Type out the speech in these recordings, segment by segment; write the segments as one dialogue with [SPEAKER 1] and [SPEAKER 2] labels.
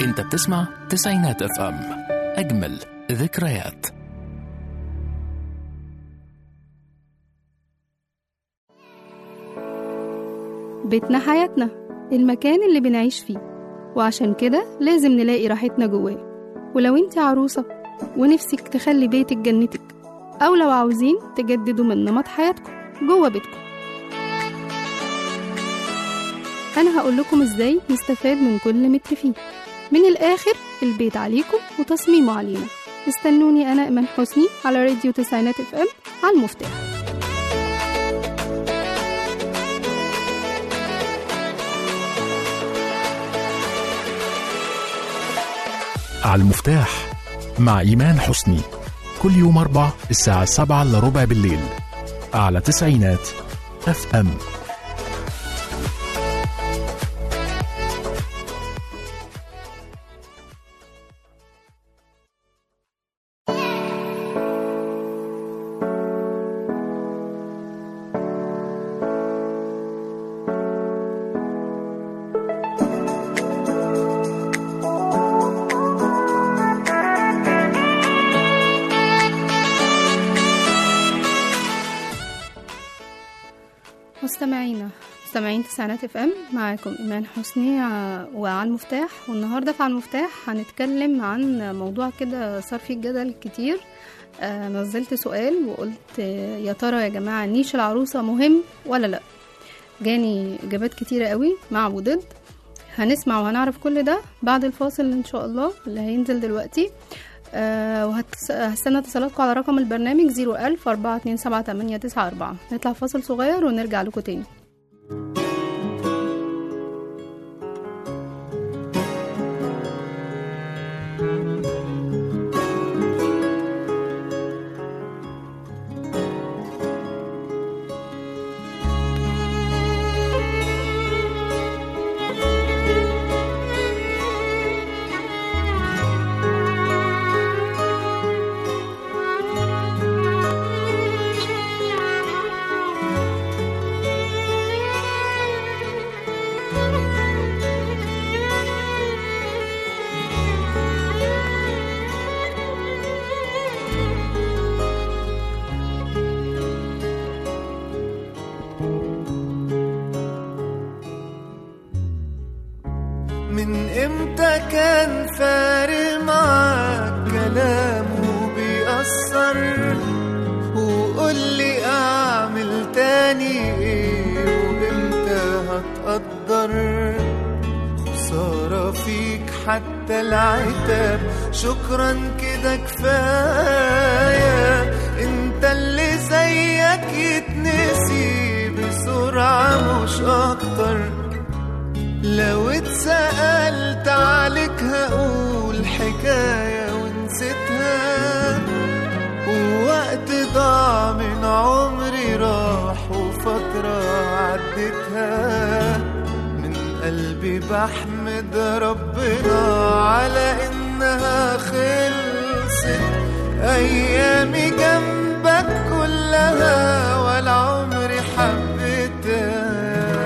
[SPEAKER 1] انت بتسمع تسعينات اف ام اجمل ذكريات
[SPEAKER 2] بيتنا حياتنا المكان اللي بنعيش فيه وعشان كده لازم نلاقي راحتنا جواه ولو انت عروسة ونفسك تخلي بيتك جنتك أو لو عاوزين تجددوا من نمط حياتكم جوه بيتكم أنا هقول لكم إزاي نستفاد من كل متر فيه من الآخر البيت عليكم وتصميمه علينا استنوني أنا إيمان حسني على راديو تسعينات اف ام على المفتاح
[SPEAKER 1] على المفتاح مع إيمان حسني كل يوم أربع الساعة سبعة إلا ربع بالليل على تسعينات اف ام
[SPEAKER 2] مستمعينا مستمعين تسعينات اف ام معاكم ايمان حسني ع- وعلى المفتاح والنهارده في على المفتاح هنتكلم عن موضوع كده صار فيه جدل كتير آه نزلت سؤال وقلت آه، يا ترى يا جماعه نيش العروسه مهم ولا لا جاني اجابات كتيره قوي مع وضد هنسمع وهنعرف كل ده بعد الفاصل ان شاء الله اللي هينزل دلوقتي آه وهستنى اتصالاتكم على رقم البرنامج 01000 427 نطلع فاصل صغير ونرجع لكم تاني
[SPEAKER 3] من امتى كان فارق معاك كلامه بيأثر وقول لي اعمل تاني ايه وامتى هتقدر خسارة فيك حتى العتاب شكرا كده كفاية انت اللي زيك يتنسي بسرعة مش اكتر لو اتسألت عليك هقول حكاية ونسيتها ووقت ضاع من عمري راح وفترة عدتها من قلبي بحمد ربنا على إنها خلصت أيامي جنبك كلها ولا عمري حبيتها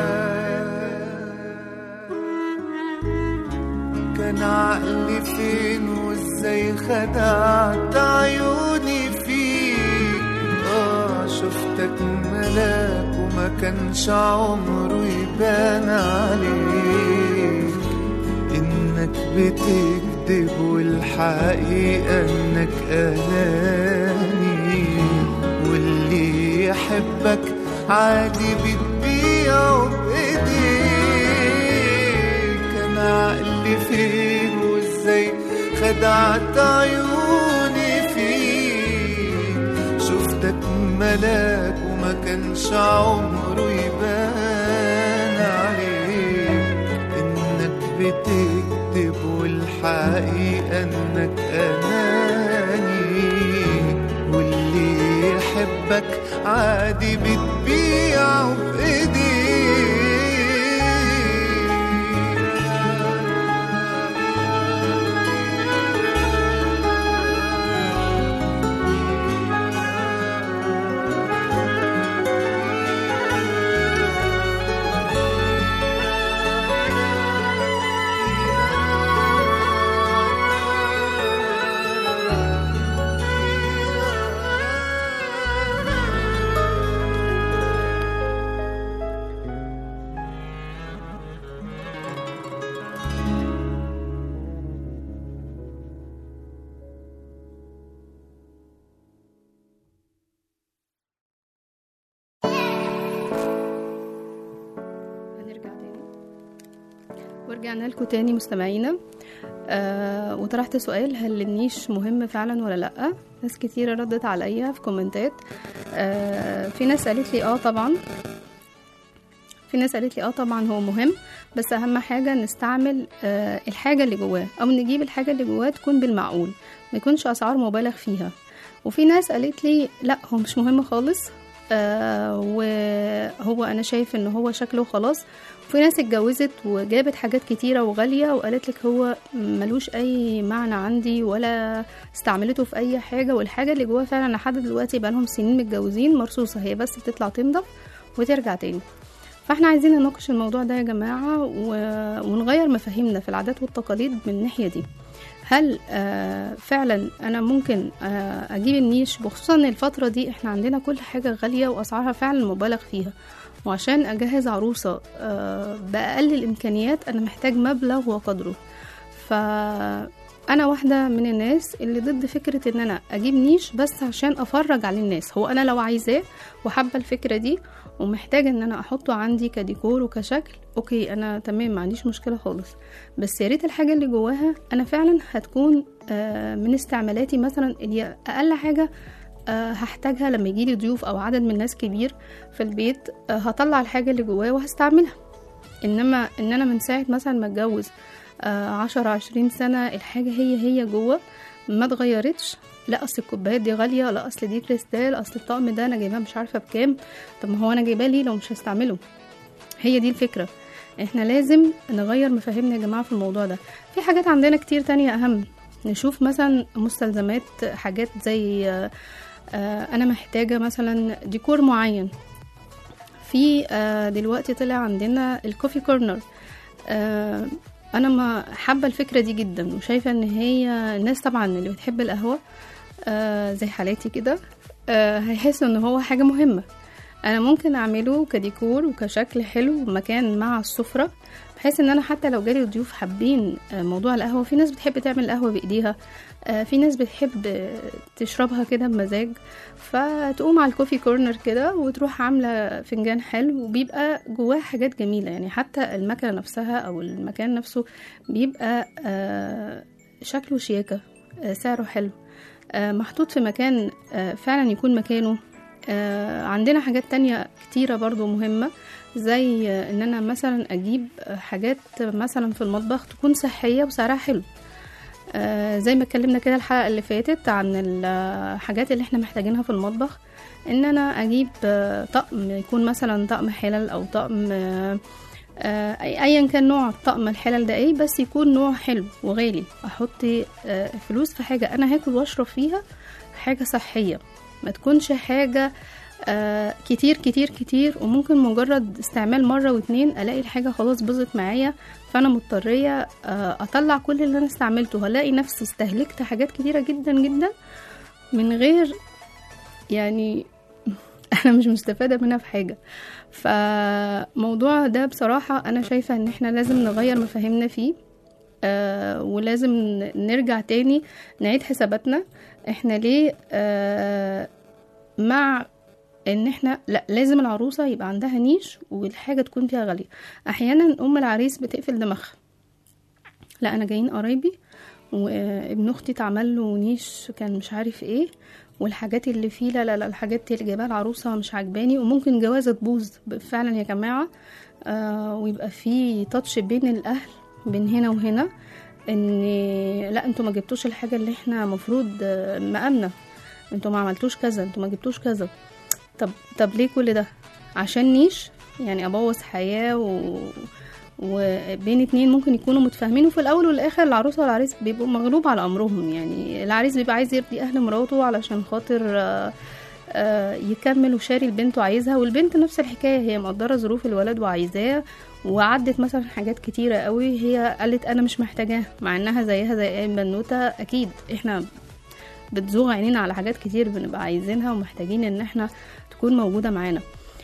[SPEAKER 3] كان عقلي فين وازاي خدعت عيوني فيك اه شفتك ملاك وما كانش عمره يبان عليك انك بتكذب والحقيقة انك اناني واللي يحبك عادي بتبيعه بايديك انا عقلي فين وازاي خدعت عيوني فيك شفتك ملاك وما كانش عمره يبان عليك انك بتكذب والحقيقة انك اناني واللي يحبك عادي بتبيعه بايديك
[SPEAKER 2] ورجعنا لكم تاني مستمعينا آه وطرحت سؤال هل النيش مهم فعلا ولا لا ناس كتيرة ردت عليا في كومنتات آه في ناس قالت لي اه طبعا في ناس قالت لي اه طبعا هو مهم بس اهم حاجة نستعمل آه الحاجة اللي جواه او نجيب الحاجة اللي جواه تكون بالمعقول ما يكونش اسعار مبالغ فيها وفي ناس قالت لي لا هو مش مهم خالص آه وهو انا شايف ان هو شكله خلاص وفي ناس اتجوزت وجابت حاجات كتيرة وغالية وقالت لك هو ملوش اي معنى عندي ولا استعملته في اي حاجة والحاجة اللي جواها فعلا لحد دلوقتي بقالهم سنين متجوزين مرصوصة هي بس بتطلع تنضف وترجع تاني فاحنا عايزين نناقش الموضوع ده يا جماعة و... ونغير مفاهيمنا في العادات والتقاليد من الناحية دي هل آه فعلا انا ممكن آه اجيب النيش بخصوصا ان الفترة دي احنا عندنا كل حاجة غالية واسعارها فعلا مبالغ فيها وعشان اجهز عروسة آه باقل الامكانيات انا محتاج مبلغ وقدره فانا واحدة من الناس اللي ضد فكرة ان انا اجيب نيش بس عشان افرج على الناس هو انا لو عايزاه وحابة الفكرة دي ومحتاجة ان انا احطه عندي كديكور وكشكل اوكي انا تمام ما عنديش مشكلة خالص بس يا ريت الحاجة اللي جواها انا فعلا هتكون آه من استعمالاتي مثلا اللي اقل حاجة أه هحتاجها لما يجيلي ضيوف او عدد من ناس كبير في البيت أه هطلع الحاجه اللي جوايا وهستعملها انما ان انا من ساعه مثلا ما اتجوز أه عشرة عشرين سنه الحاجه هي هي جوه ما اتغيرتش لا اصل الكوبايات دي غاليه لا اصل دي كريستال اصل الطقم ده انا جايباه مش عارفه بكام طب ما هو انا جايباه ليه لو مش هستعمله هي دي الفكره احنا لازم نغير مفاهيمنا يا جماعه في الموضوع ده في حاجات عندنا كتير تانية اهم نشوف مثلا مستلزمات حاجات زي آه انا محتاجه مثلا ديكور معين في دلوقتي طلع عندنا الكوفي كورنر انا ما حابه الفكره دي جدا وشايفه ان هي الناس طبعا اللي بتحب القهوه زي حالاتي كده هيحسوا ان هو حاجه مهمه انا ممكن اعمله كديكور وكشكل حلو مكان مع السفره بحيث ان انا حتى لو جالي ضيوف حابين موضوع القهوه في ناس بتحب تعمل القهوه بايديها في ناس بتحب تشربها كده بمزاج فتقوم على الكوفي كورنر كده وتروح عامله فنجان حلو وبيبقى جواه حاجات جميله يعني حتى المكنه نفسها او المكان نفسه بيبقى شكله شياكه سعره حلو محطوط في مكان فعلا يكون مكانه عندنا حاجات تانية كتيرة برضو مهمة زي ان انا مثلا اجيب حاجات مثلا في المطبخ تكون صحية وسعرها حلو آه زي ما اتكلمنا كده الحلقة اللي فاتت عن الحاجات اللي احنا محتاجينها في المطبخ ان انا اجيب آه طقم يكون مثلا طقم حلل او طقم آه ايا كان نوع طقم الحلل ده ايه بس يكون نوع حلو وغالي احط فلوس في حاجة انا هاكل واشرب فيها حاجة صحية ما تكونش حاجة آه كتير كتير كتير وممكن مجرد استعمال مرة واتنين الاقي الحاجة خلاص باظت معايا فانا مضطرية آه اطلع كل اللي انا استعملته هلاقي نفسي استهلكت حاجات كتيرة جدا جدا من غير يعني انا مش مستفادة منها في حاجة فموضوع ده بصراحة انا شايفة ان احنا لازم نغير مفاهيمنا فيه آه ولازم نرجع تاني نعيد حساباتنا احنا ليه آه مع ان احنا لا لازم العروسه يبقى عندها نيش والحاجه تكون فيها غاليه احيانا ام العريس بتقفل دماغها لا انا جايين قرايبي وابن اختي اتعمل له نيش كان مش عارف ايه والحاجات اللي فيه لا لا لا الحاجات اللي جايباها العروسه مش عجباني وممكن جوازه تبوظ فعلا يا جماعه آه ويبقى في تاتش بين الاهل بين هنا وهنا ان لا انتوا ما جبتوش الحاجه اللي احنا مفروض مقامنا انتوا ما عملتوش كذا انتوا ما جبتوش كذا طب طب ليه كل ده عشان نيش يعني ابوظ حياه و... وبين اتنين ممكن يكونوا متفاهمين وفي الاول والاخر العروسه والعريس بيبقوا مغلوب على امرهم يعني العريس بيبقى عايز يرضي اهل مراته علشان خاطر آآ آآ يكمل وشاري البنت وعايزها والبنت نفس الحكايه هي مقدره ظروف الولد وعايزاه وعدت مثلا حاجات كتيرة قوي هي قالت انا مش محتاجاه مع انها زيها زي اي بنوتة اكيد احنا بتزوغ عينينا على حاجات كتير بنبقى عايزينها ومحتاجين ان احنا تكون موجودة معانا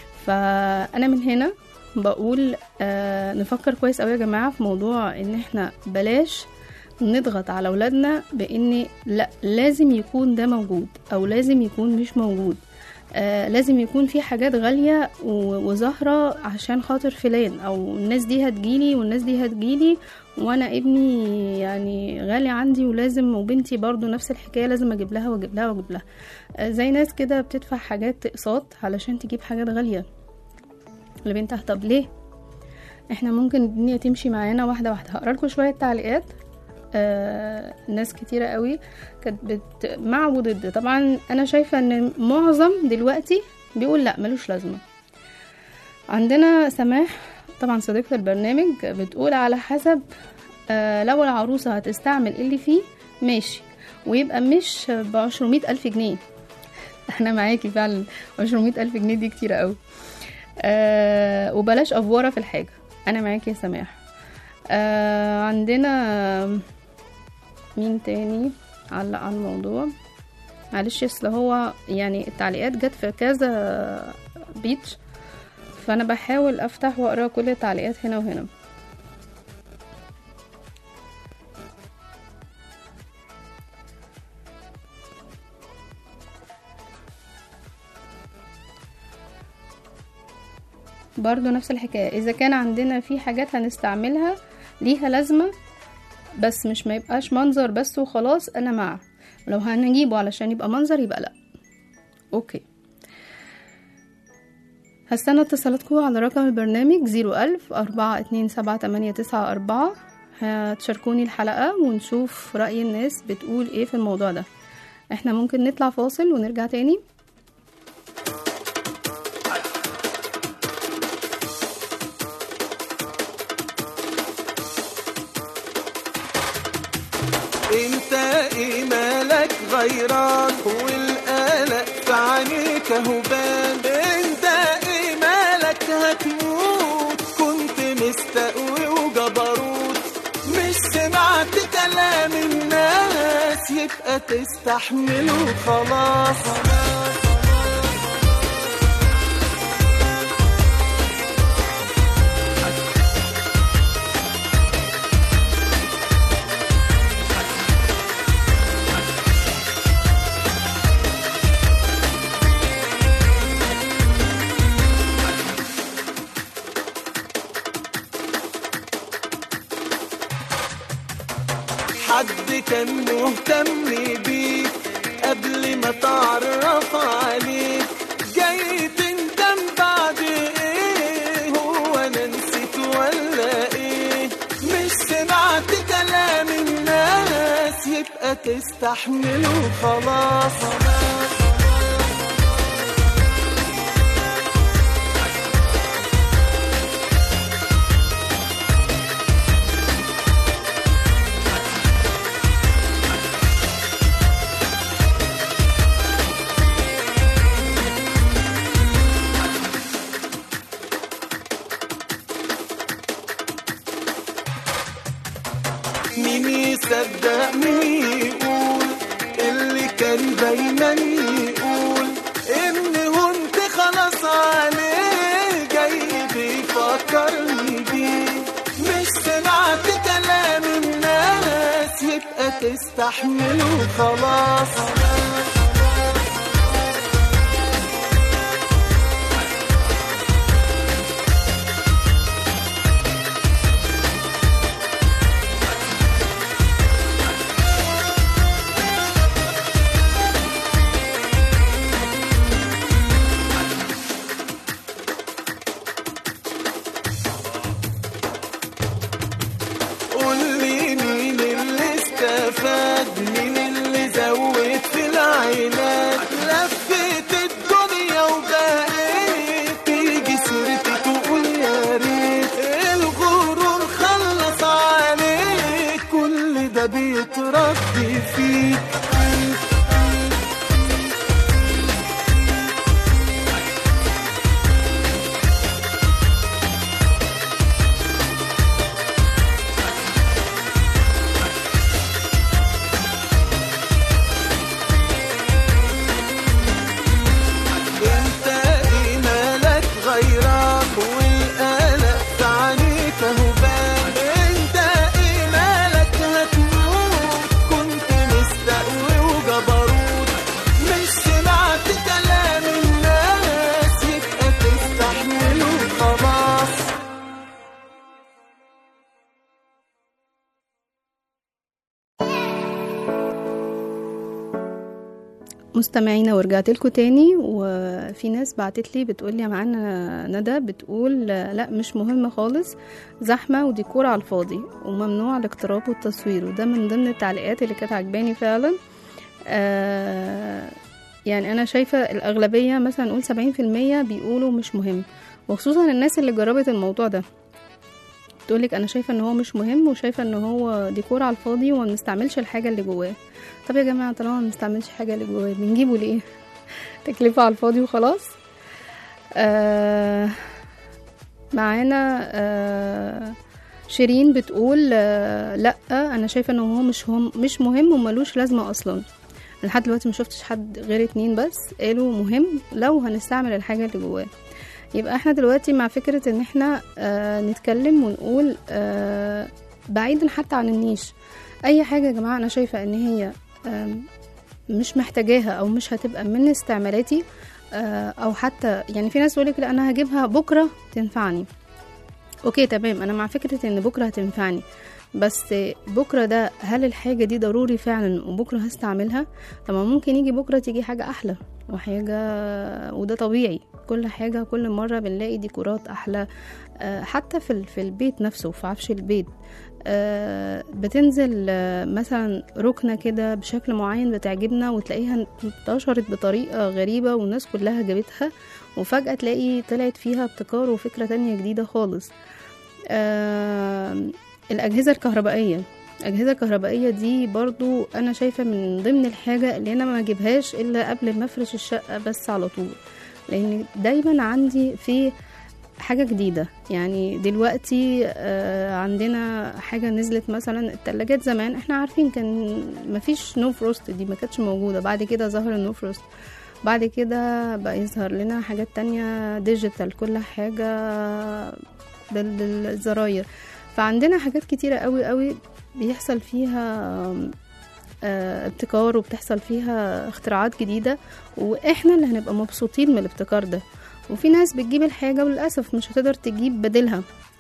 [SPEAKER 2] فانا من هنا بقول آه نفكر كويس قوي يا جماعة في موضوع ان احنا بلاش نضغط على اولادنا بان لا لازم يكون ده موجود او لازم يكون مش موجود آه لازم يكون في حاجات غالية و- وظاهرة عشان خاطر فلان أو الناس دي هتجيلي والناس دي هتجيلي وأنا ابني يعني غالي عندي ولازم وبنتي برضو نفس الحكاية لازم أجيب لها وأجيب لها وأجيب لها آه زي ناس كده بتدفع حاجات اقساط علشان تجيب حاجات غالية لبنتها طب ليه احنا ممكن الدنيا تمشي معانا واحدة واحدة هقرا لكم شوية تعليقات آه ناس كتيرة قوي كانت بت... مع وضد طبعا انا شايفة ان معظم دلوقتي بيقول لا ملوش لازمة عندنا سماح طبعا صديقة البرنامج بتقول على حسب آه لو العروسة هتستعمل اللي فيه ماشي ويبقى مش بعشرمية ألف جنيه احنا معاكي فعلا عشرمية ألف جنيه دي كتيرة قوي آه وبلاش أفورة في الحاجة أنا معاكي يا سماح آه عندنا مين تاني علق على الموضوع معلش اصل هو يعني التعليقات جت في كذا بيتش فانا بحاول افتح واقرا كل التعليقات هنا وهنا برضو نفس الحكاية إذا كان عندنا في حاجات هنستعملها ليها لازمة بس مش ما يبقاش منظر بس وخلاص أنا مع لو هنجيبه علشان يبقى منظر يبقى لأ أوكي هستنى اتصالاتكم على رقم البرنامج زيرو ألف أربعة اتنين سبعة تمانية تسعة أربعة هتشاركوني الحلقة ونشوف رأي الناس بتقول ايه في الموضوع ده احنا ممكن نطلع فاصل ونرجع تاني
[SPEAKER 3] انت ايه مالك غيران والقلق في عينيك هبان انت ايه مالك هتموت كنت مستقوي وجبروت مش سمعت كلام الناس يبقى تستحمله خلاص حد كان مهتم بيك قبل ما تعرف عليك جاي تندم بعد ايه هو انا نسيت ولا ايه مش سمعت كلام الناس يبقى تستحمله خلاص مين يصدق مين يقول اللي كان دايما يقول ان هنت خلاص عليه جاي بيفكرني بيه مش سمعت كلام الناس يبقى تستحمله خلاص قول لي مين اللي استفاد مين اللي زود في العينات لفيت الدنيا وبقيت تيجي سيرتي تقول يا ريت الغرور خلص عليك كل ده بيتربي فيك انت ايه مالك غيران والقلق في عينيك هبان انت ايه مالك هتموت كنت مستقوي
[SPEAKER 2] مستمعينا ورجعت لكم تاني وفي ناس بعتت لي بتقول لي معانا ندى بتقول لا مش مهم خالص زحمه وديكور على الفاضي وممنوع الاقتراب والتصوير وده من ضمن التعليقات اللي كانت عجباني فعلا آه يعني انا شايفه الاغلبيه مثلا نقول 70% بيقولوا مش مهم وخصوصا الناس اللي جربت الموضوع ده تقولك انا شايفه ان هو مش مهم وشايفه ان هو ديكور على الفاضي وما بنستعملش الحاجه اللي جواه طب يا جماعه طالما ما بنستعملش حاجه اللي جواه بنجيبه ليه تكلفه على الفاضي وخلاص آه معانا آه شيرين بتقول آه لا انا شايفه ان هو مش هم مش مهم وملوش لازمه اصلا لحد دلوقتي ما شفتش حد غير اتنين بس قالوا مهم لو هنستعمل الحاجه اللي جواه يبقى احنا دلوقتي مع فكرة ان احنا آه نتكلم ونقول آه بعيدا حتى عن النيش اي حاجة يا جماعة انا شايفة ان هي آه مش محتاجاها او مش هتبقى من استعمالاتي آه او حتى يعني في ناس تقولك لا انا هجيبها بكرة تنفعني اوكي تمام انا مع فكرة ان بكرة هتنفعني بس بكرة ده هل الحاجة دي ضروري فعلا وبكرة هستعملها طب ما ممكن يجي بكرة تيجي حاجة أحلى وحاجة وده طبيعي كل حاجة كل مرة بنلاقي ديكورات أحلى آه، حتى في ال- في البيت نفسه في عفش البيت آه، بتنزل آه، مثلا ركنة كده بشكل معين بتعجبنا وتلاقيها انتشرت بطريقة غريبة والناس كلها جابتها وفجأة تلاقي طلعت فيها ابتكار وفكرة تانية جديدة خالص آه، الأجهزة الكهربائية الأجهزة الكهربائية دي برضو أنا شايفة من ضمن الحاجة اللي أنا ما أجيبهاش إلا قبل ما أفرش الشقة بس على طول لأن دايما عندي في حاجة جديدة يعني دلوقتي آه، عندنا حاجة نزلت مثلا التلاجات زمان احنا عارفين كان مفيش نو فروست دي ما كانتش موجودة بعد كده ظهر النو فروست بعد كده بقى يظهر لنا حاجات تانية ديجيتال كل حاجة بال- بالزراير فعندنا حاجات كتيرة قوي قوي بيحصل فيها آه، ابتكار وبتحصل فيها اختراعات جديدة واحنا اللي هنبقى مبسوطين من الابتكار ده وفي ناس بتجيب الحاجة وللأسف مش هتقدر تجيب بديلها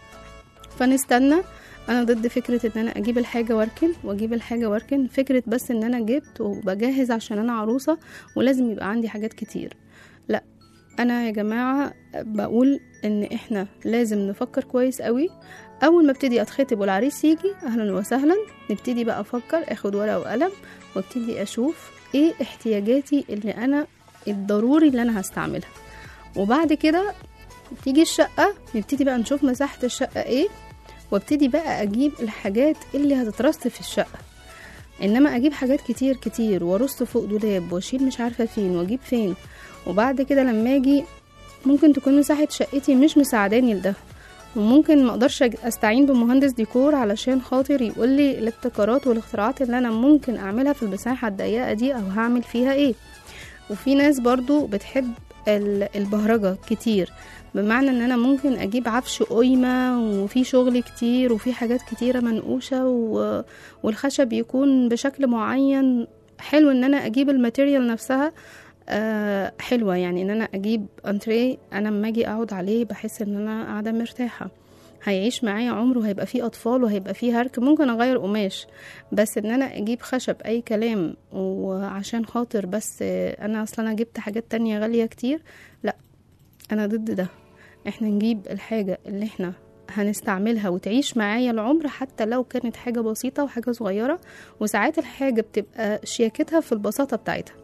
[SPEAKER 2] فنستنى انا ضد فكرة ان انا اجيب الحاجة واركن واجيب الحاجة واركن فكرة بس ان انا جبت وبجهز عشان انا عروسة ولازم يبقى عندي حاجات كتير لا انا يا جماعة بقول ان احنا لازم نفكر كويس قوي اول ما ابتدي اتخطب والعريس يجي اهلا وسهلا نبتدي بقى افكر اخد ورقة وقلم وابتدي اشوف ايه احتياجاتي اللي انا الضروري اللي انا هستعملها وبعد كده تيجي الشقة نبتدي بقى نشوف مساحة الشقة ايه وابتدي بقى اجيب الحاجات اللي هتترص في الشقة انما اجيب حاجات كتير كتير وارص فوق دولاب واشيل مش عارفة فين واجيب فين وبعد كده لما اجي ممكن تكون مساحة شقتي مش مساعداني لده وممكن ما اقدرش أج- استعين بمهندس ديكور علشان خاطر يقول لي الابتكارات والاختراعات اللي انا ممكن اعملها في المساحة الضيقة دي او هعمل فيها ايه وفي ناس برضو بتحب ال- البهرجة كتير بمعنى ان انا ممكن اجيب عفش قيمة وفي شغل كتير وفي حاجات كتيرة منقوشة و... والخشب يكون بشكل معين حلو ان انا اجيب الماتيريال نفسها آه حلوة يعني ان انا اجيب انتريه انا لما اجي اقعد عليه بحس ان انا قاعدة مرتاحة هيعيش معايا عمره هيبقى فيه اطفال وهيبقى فيه هرك ممكن اغير قماش بس ان انا اجيب خشب اي كلام وعشان خاطر بس آه، انا اصلا انا جبت حاجات تانية غالية كتير لا انا ضد ده احنا نجيب الحاجة اللي احنا هنستعملها وتعيش معايا العمر حتى لو كانت حاجة بسيطة وحاجة صغيرة وساعات الحاجة بتبقى شياكتها في البساطة بتاعتها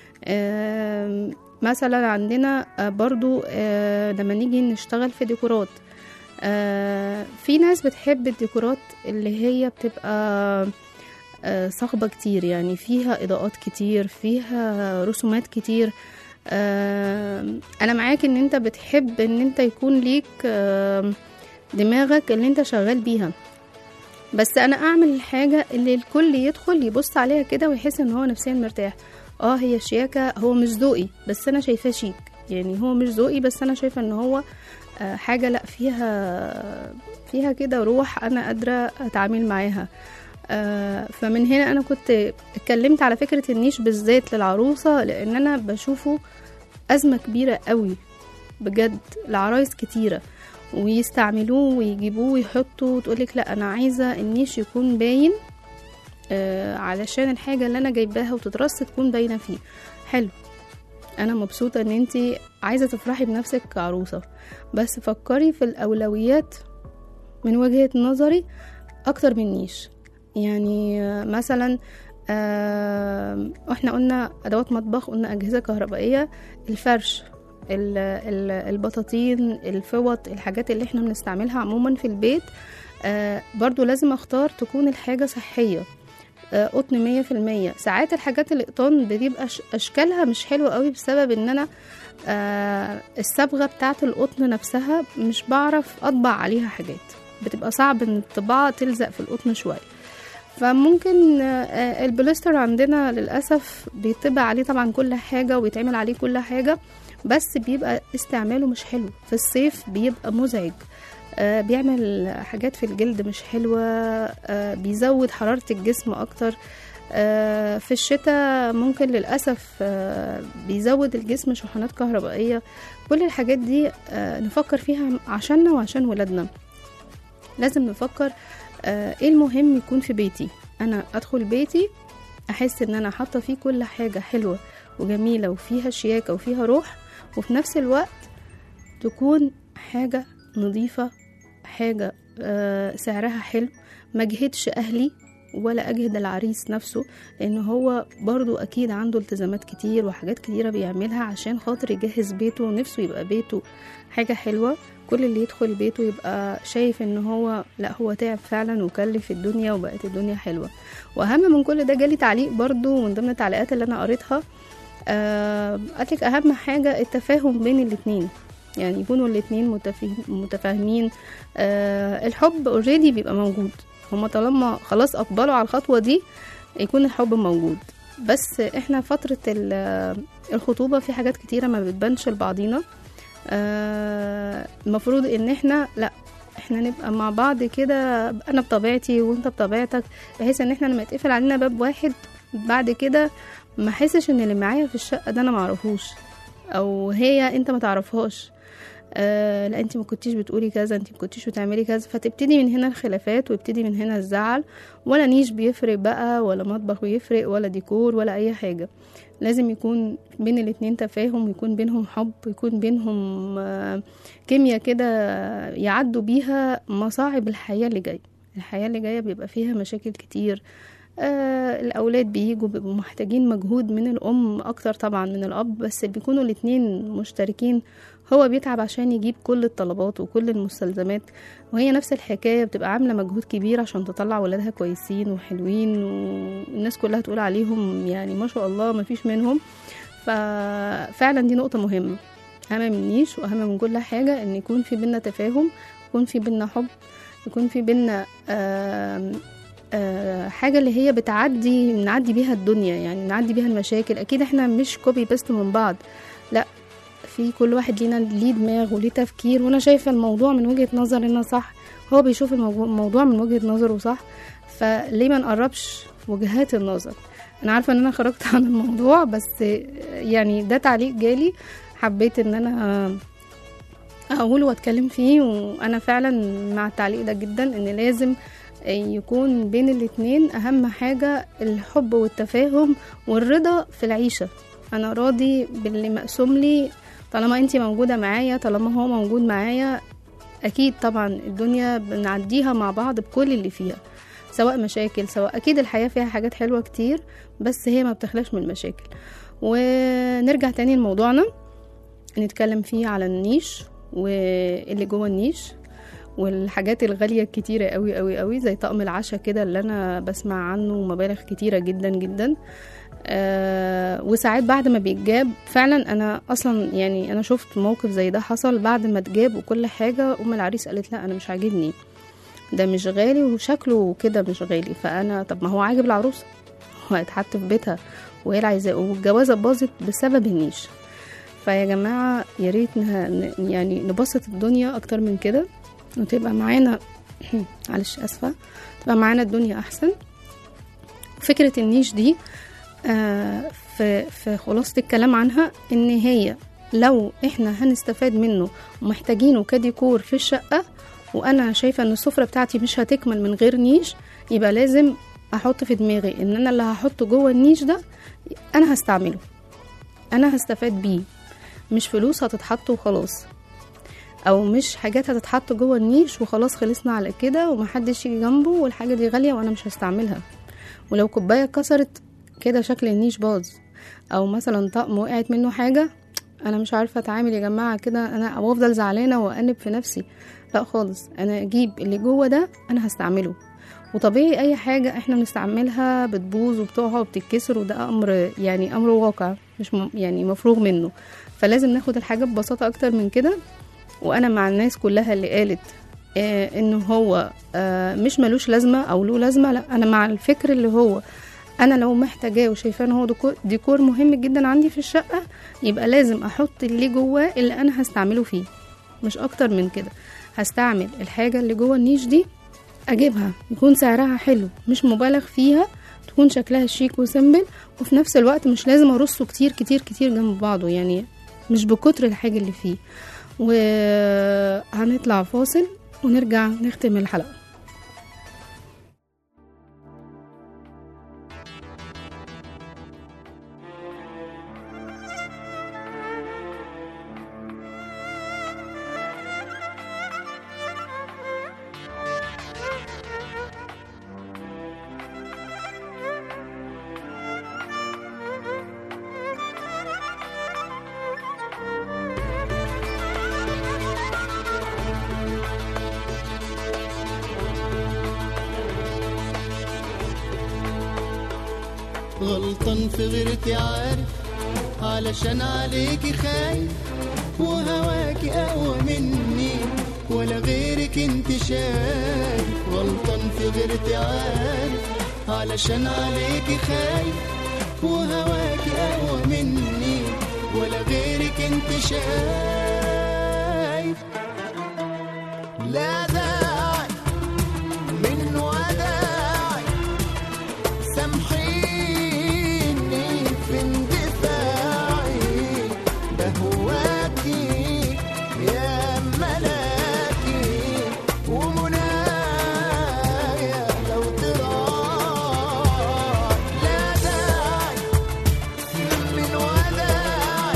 [SPEAKER 2] آم، مثلا عندنا آه، برضو آه، لما نيجي نشتغل في ديكورات آه، في ناس بتحب الديكورات اللي هي بتبقى آه، صاخبة كتير يعني فيها إضاءات كتير فيها رسومات كتير آه، أنا معاك إن أنت بتحب إن أنت يكون ليك آه، دماغك اللي أنت شغال بيها بس أنا أعمل الحاجة اللي الكل يدخل يبص عليها كده ويحس إن هو نفسيا مرتاح اه هي شياكة هو مش ذوقي بس أنا شايفاه شيك يعني هو مش ذوقي بس أنا شايفة إن هو آه، حاجة لأ فيها فيها كده روح أنا قادرة أتعامل معاها آه، فمن هنا أنا كنت اتكلمت على فكرة النيش بالذات للعروسة لأن أنا بشوفه أزمة كبيرة قوي بجد لعرايس كتيرة ويستعملوه ويجيبوه ويحطوا وتقولك لا أنا عايزة النيش يكون باين آه، علشان الحاجة اللي أنا جايباها وتترص تكون باينة فيه حلو انا مبسوطه ان انت عايزه تفرحي بنفسك كعروسه بس فكري في الاولويات من وجهه نظري اكتر من نيش يعني آه، مثلا آه، احنا قلنا ادوات مطبخ قلنا اجهزه كهربائيه الفرش ال- ال- البطاطين الفوط الحاجات اللي احنا بنستعملها عموما في البيت آه، برضو لازم اختار تكون الحاجه صحيه آه، قطن مية في المية ساعات الحاجات القطن بتبقى ش- أشكالها مش حلوة قوي بسبب إن أنا آه، الصبغة بتاعة القطن نفسها مش بعرف أطبع عليها حاجات بتبقى صعب إن الطباعة تلزق في القطن شوية فممكن آه، البوليستر عندنا للأسف بيطبع عليه طبعا كل حاجة وبيتعمل عليه كل حاجة بس بيبقى استعماله مش حلو في الصيف بيبقى مزعج آه، بيعمل حاجات في الجلد مش حلوة آه، بيزود حرارة الجسم أكتر آه، في الشتاء ممكن للأسف آه، بيزود الجسم شحنات كهربائية كل الحاجات دي آه، نفكر فيها عشاننا وعشان ولادنا لازم نفكر آه، ايه المهم يكون في بيتي انا ادخل بيتي احس ان انا حاطه فيه كل حاجه حلوه وجميله وفيها شياكه وفيها روح وفي نفس الوقت تكون حاجه نظيفه حاجه آه، سعرها حلو ما جهدش اهلي ولا اجهد العريس نفسه لان هو برضو اكيد عنده التزامات كتير وحاجات كتيره بيعملها عشان خاطر يجهز بيته ونفسه يبقى بيته حاجه حلوه كل اللي يدخل بيته يبقى شايف ان هو لا هو تعب فعلا وكلف الدنيا وبقت الدنيا حلوه واهم من كل ده جالي تعليق برضو من ضمن التعليقات اللي انا قريتها آه قالك اهم حاجه التفاهم بين الاتنين يعني يكونوا الاتنين متفاهم- متفاهمين آه الحب اوريدي بيبقى موجود هما طالما خلاص اقبلوا على الخطوه دي يكون الحب موجود بس احنا فتره ال- الخطوبه في حاجات كتيره ما بتبانش لبعضينا آه، المفروض ان احنا لا احنا نبقى مع بعض كده انا بطبيعتي وانت بطبيعتك بحيث ان احنا لما يتقفل علينا باب واحد بعد كده ما احسش ان اللي معايا في الشقه ده انا معرفوش او هي انت ما تعرفهاش آه لا انت ما كنتيش بتقولي كذا انت ما كنتيش بتعملي كذا فتبتدي من هنا الخلافات ويبتدي من هنا الزعل ولا نيش بيفرق بقى ولا مطبخ بيفرق ولا ديكور ولا اي حاجه لازم يكون بين الاتنين تفاهم ويكون بينهم حب ويكون بينهم آه، كيمياء كده يعدوا بيها مصاعب الحياة اللي جاية الحياة اللي جاية بيبقى فيها مشاكل كتير آه الأولاد بيجوا بيبقوا محتاجين مجهود من الأم أكتر طبعا من الأب بس بيكونوا الاتنين مشتركين هو بيتعب عشان يجيب كل الطلبات وكل المستلزمات وهي نفس الحكاية بتبقى عاملة مجهود كبير عشان تطلع ولادها كويسين وحلوين والناس كلها تقول عليهم يعني ما شاء الله ما فيش منهم ففعلا دي نقطة مهمة أهم من النيش وأهم من كل حاجة إن يكون في بينا تفاهم يكون في بينا حب يكون في بينا آم، آه، حاجة اللي هي بتعدي نعدي بيها الدنيا يعني نعدي بيها المشاكل أكيد احنا مش كوبي بيست من بعض لا في كل واحد لينا ليه دماغ وليه تفكير وانا شايفه الموضوع من وجهه نظر انه صح هو بيشوف الموضوع الموضوع من وجهه نظره صح فليه ما نقربش وجهات النظر انا عارفه ان انا خرجت عن الموضوع بس يعني ده تعليق جالي حبيت ان انا اقوله واتكلم فيه وانا فعلا مع التعليق ده جدا ان لازم يكون بين الاتنين اهم حاجة الحب والتفاهم والرضا في العيشة انا راضي باللي مقسوم لي طالما انتي موجودة معايا طالما هو موجود معايا اكيد طبعا الدنيا بنعديها مع بعض بكل اللي فيها سواء مشاكل سواء اكيد الحياة فيها حاجات حلوة كتير بس هي ما بتخلاش من المشاكل ونرجع تاني لموضوعنا نتكلم فيه على النيش واللي جوه النيش والحاجات الغالية الكتيرة قوي قوي قوي زي طقم العشاء كده اللي أنا بسمع عنه مبالغ كتيرة جدا جدا آه وساعات بعد ما بيتجاب فعلا أنا أصلا يعني أنا شفت موقف زي ده حصل بعد ما اتجاب وكل حاجة أم العريس قالت لا أنا مش عاجبني ده مش غالي وشكله كده مش غالي فأنا طب ما هو عاجب العروسة هو هيتحط في بيتها وهي اللي عايزاه والجوازة باظت بسبب النيش فيا جماعة يا ريت نه- يعني نبسط الدنيا أكتر من كده وتبقى معانا معلش اسفه تبقى معانا الدنيا احسن فكره النيش دي آه في في خلاصه الكلام عنها ان هي لو احنا هنستفاد منه ومحتاجينه كديكور في الشقه وانا شايفه ان السفره بتاعتي مش هتكمل من غير نيش يبقى لازم احط في دماغي ان انا اللي هحطه جوه النيش ده انا هستعمله انا هستفاد بيه مش فلوس هتتحط وخلاص او مش حاجات هتتحط جوه النيش وخلاص خلصنا على كده ومحدش يجي جنبه والحاجه دي غاليه وانا مش هستعملها ولو كوبايه اتكسرت كده شكل النيش باظ او مثلا طقم وقعت منه حاجه انا مش عارفه اتعامل يا جماعه كده انا او افضل زعلانه وانب في نفسي لا خالص انا اجيب اللي جوه ده انا هستعمله وطبيعي اي حاجه احنا بنستعملها بتبوظ وبتقع وبتتكسر وده امر يعني امر واقع مش م... يعني مفروغ منه فلازم ناخد الحاجه ببساطه اكتر من كده وانا مع الناس كلها اللي قالت آه انه هو آه مش ملوش لازمه او له لازمه لا انا مع الفكر اللي هو انا لو محتاجاه وشايفاه ان هو ديكور, ديكور مهم جدا عندي في الشقه يبقى لازم احط اللي جواه اللي انا هستعمله فيه مش اكتر من كده هستعمل الحاجه اللي جوه النيش دي اجيبها يكون سعرها حلو مش مبالغ فيها تكون شكلها شيك وسيمبل وفي نفس الوقت مش لازم ارصه كتير كتير كتير جنب بعضه يعني مش بكتر الحاجه اللي فيه وهنطلع فاصل ونرجع نختم الحلقه
[SPEAKER 4] غلطان في غيرتي عارف علشان عليكي خايف وهواكي اقوى مني ولا غيرك انت شايف غلطان في غيرتي عارف علشان عليكي خايف وهواكي اقوى مني ولا غيرك انت شايف لا داعي من وداعي سامحيني في اندفاعي بهواكي يا ملاكي ومنايا لو تراعي لا داعي من وداعي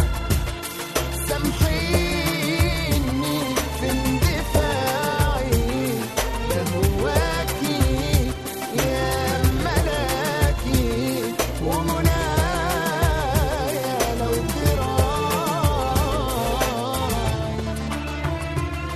[SPEAKER 4] سامحيني في اندفاعي بهواكي يا ملاكي ومنايا لو تراعي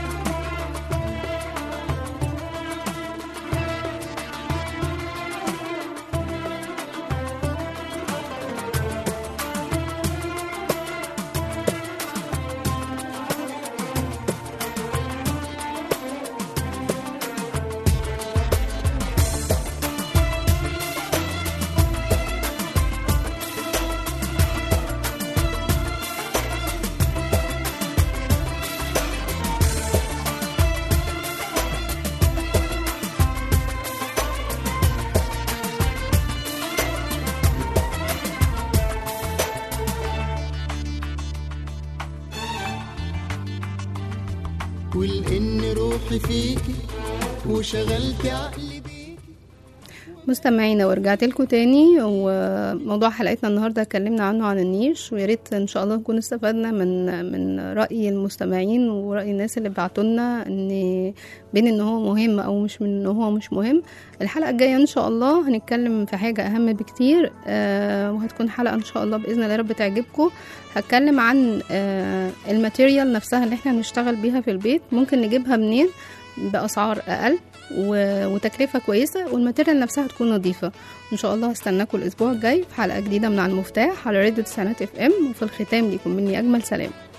[SPEAKER 4] ولان روحي فيكي وشغلت عقلي بيكي
[SPEAKER 2] مستمعينا ورجعت لكم تاني وموضوع حلقتنا النهارده اتكلمنا عنه عن النيش ويا ريت ان شاء الله نكون استفدنا من من راي المستمعين وراي الناس اللي بعتوا لنا ان بين ان هو مهم او مش من ان هو مش مهم الحلقه الجايه ان شاء الله هنتكلم في حاجه اهم بكتير آه وهتكون حلقه ان شاء الله باذن الله يا رب تعجبكم هتكلم عن آه الماتيريال نفسها اللي احنا بنشتغل بيها في البيت ممكن نجيبها منين باسعار اقل و- وتكلفه كويسه والماتيريال نفسها تكون نظيفه ان شاء الله هستناكم الاسبوع الجاي في حلقه جديده من على المفتاح على راديو تسعينات اف ام وفي الختام ليكم مني اجمل سلام